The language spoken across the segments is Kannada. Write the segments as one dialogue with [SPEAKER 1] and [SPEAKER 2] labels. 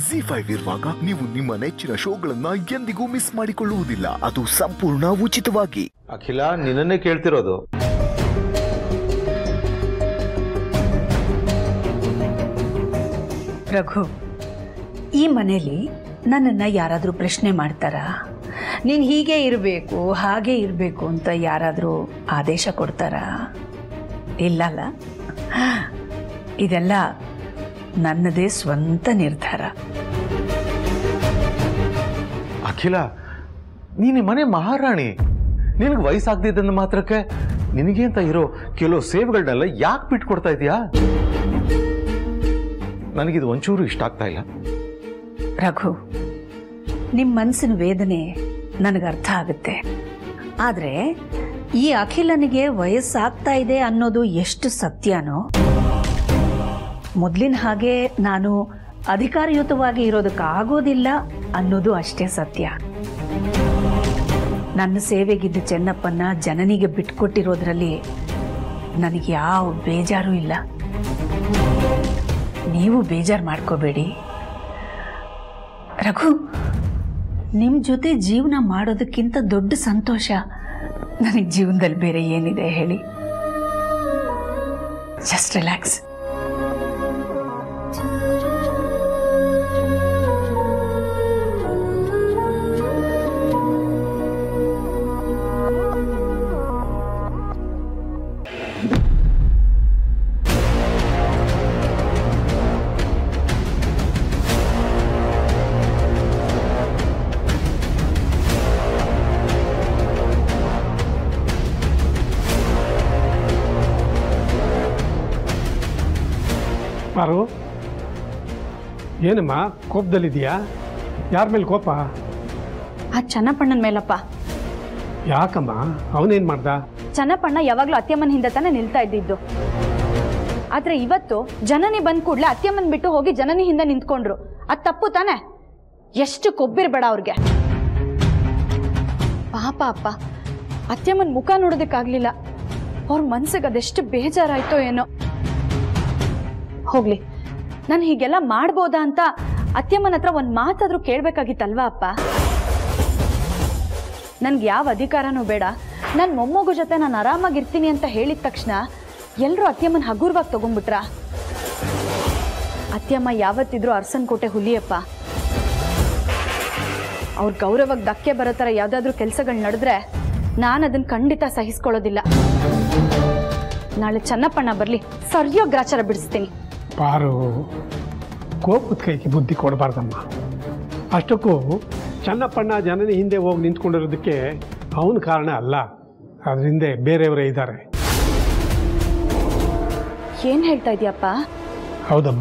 [SPEAKER 1] ಜಿ ಫೈವ್ ಇರುವಾಗ ನೀವು ನಿಮ್ಮ ನೆಚ್ಚಿನ ಶೋಗಳನ್ನ ಎಂದಿಗೂ ಮಿಸ್ ಮಾಡಿಕೊಳ್ಳುವುದಿಲ್ಲ ಅದು ಸಂಪೂರ್ಣ ಉಚಿತವಾಗಿ
[SPEAKER 2] ಅಖಿಲ ನಿನ್ನನ್ನೇ ಕೇಳ್ತಿರೋದು
[SPEAKER 3] ರಘು ಈ ಮನೇಲಿ ನನ್ನನ್ನು ಯಾರಾದರೂ ಪ್ರಶ್ನೆ ಮಾಡ್ತಾರಾ ನೀನು ಹೀಗೆ ಇರಬೇಕು ಹಾಗೆ ಇರಬೇಕು ಅಂತ ಯಾರಾದರೂ ಆದೇಶ ಕೊಡ್ತಾರಾ ಇಲ್ಲಲ್ಲ ಇದೆಲ್ಲ ನನ್ನದೇ ಸ್ವಂತ ನಿರ್ಧಾರ
[SPEAKER 2] ಅಖಿಲ ನೀನು ಮನೆ ಮಹಾರಾಣಿ ನಿನಗೆ ವಯಸ್ಸಾಗ್ದಿದ್ದ ಮಾತ್ರಕ್ಕೆ ನಿನಗೆ ಅಂತ ಇರೋ ಕೆಲವು ಸೇವೆಗಳನ್ನೆಲ್ಲ ಯಾಕೆ ಬಿಟ್ಕೊಡ್ತಾ ಇದೀಯಾ ನನಗಿದು ಒಂಚೂರು ಇಷ್ಟ ಆಗ್ತಾ ಇಲ್ಲ
[SPEAKER 3] ರಘು ನಿಮ್ಮ ಮನಸ್ಸಿನ ವೇದನೆ ನನಗೆ ಅರ್ಥ ಆಗುತ್ತೆ ಆದರೆ ಈ ಅಖಿಲನಿಗೆ ವಯಸ್ಸಾಗ್ತಾ ಇದೆ ಅನ್ನೋದು ಎಷ್ಟು ಸತ್ಯನೋ ಮೊದಲಿನ ಹಾಗೆ ನಾನು ಅಧಿಕಾರಯುತವಾಗಿ ಇರೋದಕ್ಕಾಗೋದಿಲ್ಲ ಅನ್ನೋದು ಅಷ್ಟೇ ಸತ್ಯ ನನ್ನ ಸೇವೆಗಿದ್ದ ಚೆನ್ನಪ್ಪನ್ನ ಜನನಿಗೆ ಬಿಟ್ಕೊಟ್ಟಿರೋದ್ರಲ್ಲಿ ನನಗೆ ಯಾವ ಬೇಜಾರು ಇಲ್ಲ ನೀವು ಬೇಜಾರು ಮಾಡ್ಕೋಬೇಡಿ ರಘು ನಿಮ್ಮ ಜೊತೆ ಜೀವನ ಮಾಡೋದಕ್ಕಿಂತ ದೊಡ್ಡ ಸಂತೋಷ ನನಗೆ ಜೀವನದಲ್ಲಿ ಬೇರೆ ಏನಿದೆ ಹೇಳಿ ಜಸ್ಟ್ ರಿಲ್ಯಾಕ್ಸ್
[SPEAKER 4] ಪಾರು ಏನಮ್ಮ ಕೋಪದಲ್ಲಿದೆಯಾ ಯಾರ ಮೇಲೆ ಕೋಪ
[SPEAKER 5] ಆ ಚನ್ನಪ್ಪಣ್ಣನ ಮೇಲಪ್ಪ
[SPEAKER 4] ಯಾಕಮ್ಮ ಅವನೇನು ಮಾಡ್ದ
[SPEAKER 5] ಚನ್ನಪ್ಪಣ್ಣ ಯಾವಾಗಲೂ ಅತ್ಯಮ್ಮನ ಹಿಂದೆ ತಾನೇ ನಿಲ್ತಾ ಇದ್ದಿದ್ದು ಆದ್ರೆ ಇವತ್ತು ಜನನಿ ಬಂದ್ ಕೂಡ್ಲೆ ಅತ್ಯಮ್ಮನ್ ಬಿಟ್ಟು ಹೋಗಿ ಜನನಿ ಹಿಂದೆ ನಿಂತ್ಕೊಂಡ್ರು ಅದ್ ತಪ್ಪು ತಾನೆ ಎಷ್ಟು ಕೊಬ್ಬಿರ್ಬೇಡ ಅವ್ರಿಗೆ ಪಾಪ ಅಪ್ಪ ಅತ್ಯಮ್ಮನ್ ಮುಖ ನೋಡೋದಕ್ಕಾಗ್ಲಿಲ್ಲ ಅವ್ರ ಮನ್ಸಿಗೆ ಅದೆಷ್ಟು ಬೇಜಾರಾಯ್ತೋ ಏನೋ ಹೋಗ್ಲಿ ನಾನು ಹೀಗೆಲ್ಲ ಮಾಡ್ಬೋದಾ ಅಂತ ಅತ್ಯಮ್ಮನ ಹತ್ರ ಒಂದು ಮಾತಾದ್ರೂ ಕೇಳ್ಬೇಕಾಗಿತ್ತಲ್ವಾ ಅಪ್ಪ ನನ್ಗೆ ಯಾವ ಅಧಿಕಾರನೂ ಬೇಡ ನನ್ನ ಮೊಮ್ಮಗು ಜೊತೆ ನಾನು ಆರಾಮಾಗಿರ್ತೀನಿ ಅಂತ ಹೇಳಿದ ತಕ್ಷಣ ಎಲ್ಲರೂ ಅತ್ಯಮ್ಮನ ಹಗುರವಾಗಿ ತಗೊಂಡ್ಬಿಟ್ರ ಅತ್ಯಮ್ಮ ಯಾವತ್ತಿದ್ರೂ ಅರಸನ್ ಕೋಟೆ ಹುಲಿಯಪ್ಪ ಅವ್ರ ಗೌರವಕ್ಕೆ ಧಕ್ಕೆ ಬರೋ ಥರ ಯಾವುದಾದ್ರೂ ಕೆಲಸಗಳು ನಡೆದ್ರೆ ನಾನು ಅದನ್ನ ಖಂಡಿತ ಸಹಿಸ್ಕೊಳ್ಳೋದಿಲ್ಲ ನಾಳೆ ಚನ್ನಪ್ಪಣ್ಣ ಬರಲಿ ಸರಿಯಾಗಿ ಗ್ರಾಚಾರ ಬಿಡಿಸ್ತೀನಿ
[SPEAKER 4] ಪಾರು ಕೋಪದ ಕೈಗೆ ಬುದ್ಧಿ ಕೊಡಬಾರ್ದಮ್ಮ ಅಷ್ಟಕ್ಕೂ ಚನ್ನಪ್ಪಣ್ಣ ಜನನಿ ಹಿಂದೆ ಹೋಗಿ ನಿಂತ್ಕೊಂಡಿರೋದಕ್ಕೆ ಅವನ ಕಾರಣ ಅಲ್ಲ ಅದ್ರ ಹಿಂದೆ ಬೇರೆಯವರೇ ಇದ್ದಾರೆ
[SPEAKER 5] ಏನು ಹೇಳ್ತಾ ಇದೀಯಪ್ಪ
[SPEAKER 4] ಹೌದಮ್ಮ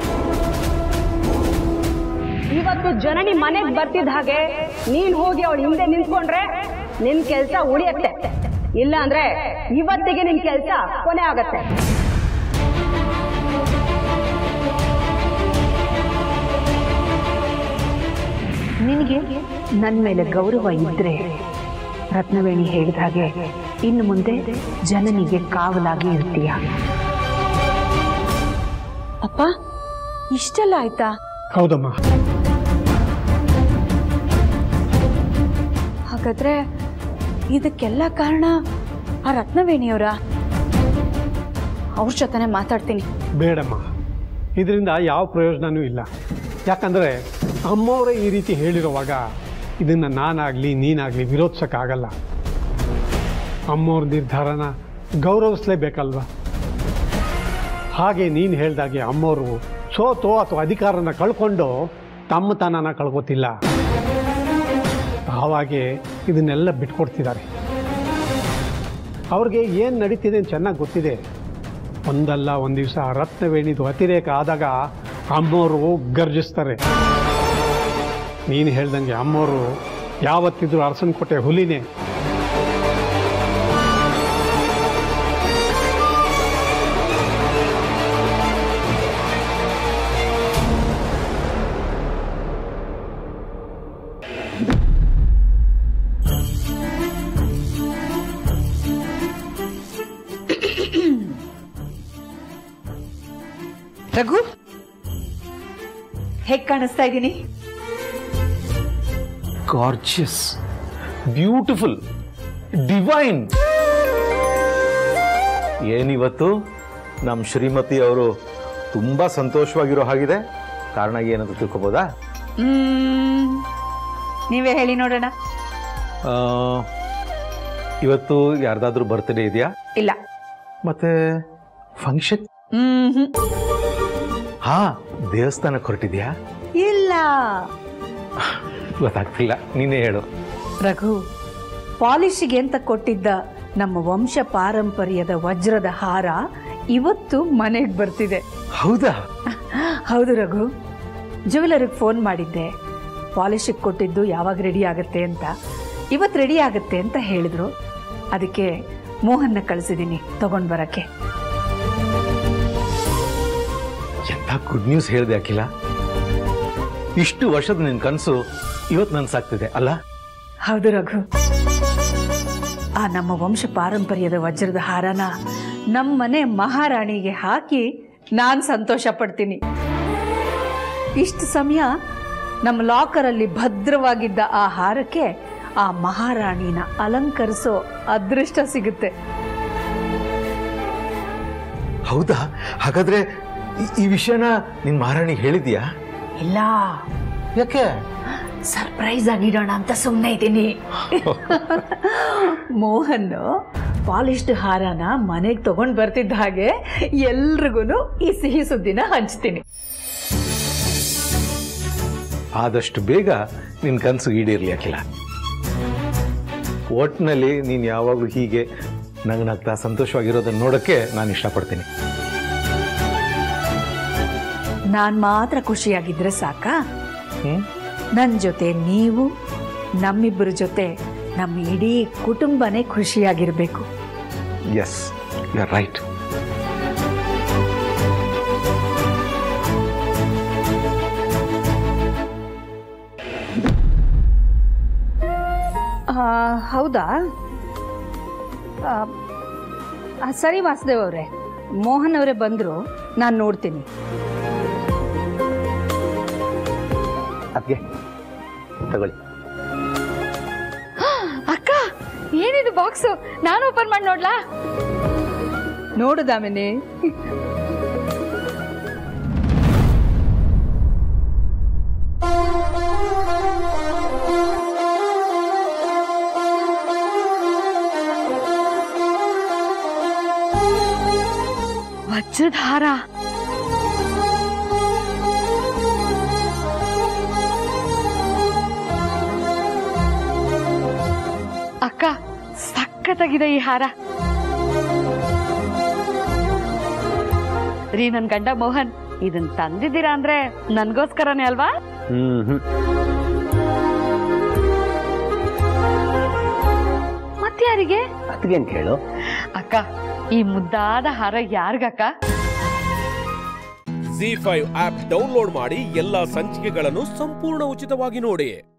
[SPEAKER 6] ಇವತ್ತು ಜನನಿ ಮನೆಗ್ ಬರ್ತಿದ್ದ ಹಾಗೆ ನೀನ್ ಹೋಗಿ ಅವಳ ಹಿಂದೆ ನಿಂತ್ಕೊಂಡ್ರೆ ನಿನ್ ಕೆಲ್ಸ ಉಳಿಯತ್ತೆ ಇಲ್ಲ ಅಂದ್ರೆ ಇವತ್ತಿಗೆ ನಿನ್ ಕೆಲ್ಸ ಕೊನೆ ಆಗತ್ತೆ
[SPEAKER 3] ನಿನಗೆ ನನ್ನ ಮೇಲೆ ಗೌರವ ಇದ್ರೆ ರತ್ನವೇಣಿ ಹೇಳಿದ ಹಾಗೆ ಇನ್ನು ಮುಂದೆ ಜನನಿಗೆ ಕಾವಲಾಗಿ ಇರ್ತೀಯ
[SPEAKER 5] ಅಪ್ಪ ಇಷ್ಟೆಲ್ಲ ಆಯ್ತಾ
[SPEAKER 4] ಹೌದಮ್ಮ
[SPEAKER 5] ಹಾಗಾದ್ರೆ ಇದಕ್ಕೆಲ್ಲ ಕಾರಣ ಆ ರತ್ನವೇಣಿಯವರ ಅವ್ರ ಜೊತೆನೆ ಮಾತಾಡ್ತೀನಿ
[SPEAKER 4] ಬೇಡಮ್ಮ ಇದರಿಂದ ಯಾವ ಪ್ರಯೋಜನವೂ ಇಲ್ಲ ಯಾಕಂದರೆ ಅಮ್ಮವರೇ ಈ ರೀತಿ ಹೇಳಿರುವಾಗ ಇದನ್ನು ನಾನಾಗಲಿ ನೀನಾಗಲಿ ವಿರೋಧಿಸೋಕ್ಕಾಗಲ್ಲ ಅಮ್ಮವ್ರ ನಿರ್ಧಾರನ ಗೌರವಿಸಲೇಬೇಕಲ್ವ ಹಾಗೆ ನೀನು ಹೇಳ್ದಾಗೆ ಅಮ್ಮವರು ಸೋತೋ ಅಥವಾ ಅಧಿಕಾರನ ಕಳ್ಕೊಂಡು ತಮ್ಮತನನ ಕಳ್ಕೊತಿಲ್ಲ ಆವಾಗೆ ಇದನ್ನೆಲ್ಲ ಬಿಟ್ಕೊಡ್ತಿದ್ದಾರೆ ಅವ್ರಿಗೆ ಏನು ನಡೀತಿದೆ ಅಂತ ಚೆನ್ನಾಗಿ ಗೊತ್ತಿದೆ ಒಂದಲ್ಲ ಒಂದು ದಿವಸ ರತ್ನವೇಣಿದು ಅತಿರೇಕ ಆದಾಗ ಅಮ್ಮವರು ಗರ್ಜಿಸ್ತಾರೆ ನೀನು ಹೇಳ್ದಂಗೆ ಅಮ್ಮವರು ಯಾವತ್ತಿದ್ರು ಅರಸನಕೋಟೆ ಹುಲಿನೇ
[SPEAKER 3] ರಘು ಹೇಗ್ ಕಾಣಿಸ್ತಾ ಇದ್ದೀನಿ
[SPEAKER 2] ಗಾರ್ಜಿಯಸ್ ಬ್ಯೂಟಿಫುಲ್ ಡಿವೈನ್ ಏನಿವತ್ತು ನಮ್ಮ ಶ್ರೀಮತಿ ಅವರು ತುಂಬಾ ಸಂತೋಷವಾಗಿರೋ ಹಾಗಿದೆ ಕಾರಣ ಏನಂತ ತಿಳ್ಕೊಬೋದಾ
[SPEAKER 3] ಹ್ಮ್ ನೀವೇ ಹೇಳಿ ನೋಡೋಣ
[SPEAKER 2] ಆ, ಇವತ್ತು ಯಾರ್ದಾದ್ರೂ ಬರ್ತ್ಡೇ ಇದೆಯಾ
[SPEAKER 3] ಇಲ್ಲ
[SPEAKER 2] ಮತ್ತೆ ಫಂಕ್ಷನ್
[SPEAKER 3] ಹ್ಮ್
[SPEAKER 2] ಹಾ ದೇವಸ್ಥಾನಕ್ಕೆ ಹೊರಟಿದ್ಯಾ
[SPEAKER 3] ಇಲ್ಲ
[SPEAKER 2] ಗೊತ್ತಾಗ್ತಿಲ್ಲ ನೀನೇ ಹೇಳು
[SPEAKER 3] ರಘು ಪಾಲಿಶಿಗೆ ಅಂತ ಕೊಟ್ಟಿದ್ದ ನಮ್ಮ ವಂಶ ಪಾರಂಪರ್ಯದ ವಜ್ರದ ಹಾರ ಇವತ್ತು ಮನೆಗೆ ಬರ್ತಿದೆ
[SPEAKER 2] ಹೌದಾ
[SPEAKER 3] ಹೌದು ರಘು ಜ್ಯುವೆಲರಿಗೆ ಫೋನ್ ಮಾಡಿದ್ದೆ ಪಾಲಿಶಿಗೆ ಕೊಟ್ಟಿದ್ದು ಯಾವಾಗ ರೆಡಿ ಆಗುತ್ತೆ ಅಂತ ಇವತ್ತು ರೆಡಿ ಆಗುತ್ತೆ ಅಂತ ಹೇಳಿದ್ರು ಅದಕ್ಕೆ ಮೋಹನ್ನ ಕಳಿಸಿದ್ದೀನಿ ತಗೊಂಡ್ ಬರಕ್ಕೆ
[SPEAKER 2] ಎಂಥ ಗುಡ್ ನ್ಯೂಸ್ ಹೇಳಿದೆ ಅಖಿಲ ಇಷ್ಟು ವರ್ಷದ ನಿನ್ ಕನಸು ಇವತ್ತು ನನ್ಸಾಗ್ತಿದೆ ಅಲ್ಲ
[SPEAKER 3] ಹೌದು ರಘು ಆ ನಮ್ಮ ವಂಶ ಪಾರಂಪರ್ಯದ ವಜ್ರದ ಹಾರನ ನಮ್ಮನೆ ಮಹಾರಾಣಿಗೆ ಹಾಕಿ ನಾನು ಸಂತೋಷ ಪಡ್ತೀನಿ ಇಷ್ಟು ಸಮಯ ನಮ್ಮ ಲಾಕರಲ್ಲಿ ಭದ್ರವಾಗಿದ್ದ ಆ ಹಾರಕ್ಕೆ ಆ ಮಹಾರಾಣಿನ ಅಲಂಕರಿಸೋ ಅದೃಷ್ಟ ಸಿಗುತ್ತೆ
[SPEAKER 2] ಹೌದಾ ಹಾಗಾದ್ರೆ ಈ- ಈ ವಿಷಯನ ನಿನ್ ಮಹಾರಾಣಿ ಹೇಳಿದ್ಯಾ
[SPEAKER 3] ಇಲ್ಲ
[SPEAKER 2] ಯಾಕೆ
[SPEAKER 3] ಸರ್ಪ್ರೈಸ್ ಆಗಿಡೋಣ ಅಂತ ಸುಮ್ಮನೆ ಇದ್ದೀನಿ ಮೋಹನ್ ಪಾಲಿಶ್ಡ್ ಹಾರನ ಮನೆಗೆ ತಗೊಂಡ್ ಬರ್ತಿದ್ದ ಹಾಗೆ ಎಲ್ರಿಗೂ ಈ ಸಿಹಿ ಸುದ್ದಿನ ಹಂಚ್ತೀನಿ
[SPEAKER 2] ಆದಷ್ಟು ಬೇಗ ನಿನ್ ಕನಸು ಈಡೇರ್ಲಿ ಅಖಿಲ ಒಟ್ನಲ್ಲಿ ನೀನ್ ಯಾವಾಗಲೂ ಹೀಗೆ ನಗನಗ್ತಾ ಸಂತೋಷವಾಗಿರೋದನ್ನ ನೋಡಕ್ಕೆ ನಾನು ಇಷ್ಟಪಡ್ತೀನಿ
[SPEAKER 3] ನಾನ್ ಮಾತ್ರ ಖುಷಿಯಾಗಿದ್ರೆ ಸಾಕಾ
[SPEAKER 2] ಹ್ಮ್
[SPEAKER 3] ನನ್ನ ಜೊತೆ ನೀವು ನಮ್ಮಿಬ್ಬರ ಜೊತೆ ನಮ್ಮ ಇಡೀ ಕುಟುಂಬನೇ ಖುಷಿಯಾಗಿರ್ಬೇಕು
[SPEAKER 2] ಎಸ್ ಯು ಆರ್ ರೈಟ್
[SPEAKER 5] ಆ, ಹೌದಾ ಆ, ಆ, ಸರಿ ವಾಸುದೇವ್ ಅವರೇ ಮೋಹನ್ ಅವರೇ ಬಂದರು ನಾನು ನೋಡ್ತೀನಿ
[SPEAKER 2] ಅದಕ್ಕೆ ತಗೊಳ್ಳಿ
[SPEAKER 5] ಅಕ್ಕ ಏನಿದು ಬಾಕ್ಸು ನಾನು ಓಪನ್ ಮಾಡಿ ನೋಡ್ಲಾ
[SPEAKER 3] ನೋಡು ದಾಮಿನಿ
[SPEAKER 5] ವಜ್ರದ ಹಾರ ಅಕ್ಕ ಸಖತ್ತಾಗಿದೆ ಈ ಹಾರ ರೀ ನನ್ ಗಂಡ ಮೋಹನ್ ಇದನ್ ತಂದಿದ್ದೀರಾ ಅಂದ್ರೆ ನನ್ಗೋಸ್ಕರನೇ ಅಲ್ವಾ
[SPEAKER 2] ಹ್ಮ್ ಹ್ಮ್
[SPEAKER 5] ಮತ್ಯಾರಿಗೆ
[SPEAKER 7] ಅದಕ್ಕೇನು ಕೇಳು
[SPEAKER 5] ಅಕ್ಕ ಈ ಮುದ್ದಾದ ಹಾರ ಯಾರಿಗಕ್ಕ
[SPEAKER 8] ಜಿ ಫೈವ್ ಆಪ್ ಡೌನ್ಲೋಡ್ ಮಾಡಿ ಎಲ್ಲಾ ಸಂಚಿಕೆಗಳನ್ನು ಸಂಪೂರ್ಣ ಉಚಿತವಾಗಿ ನೋಡಿ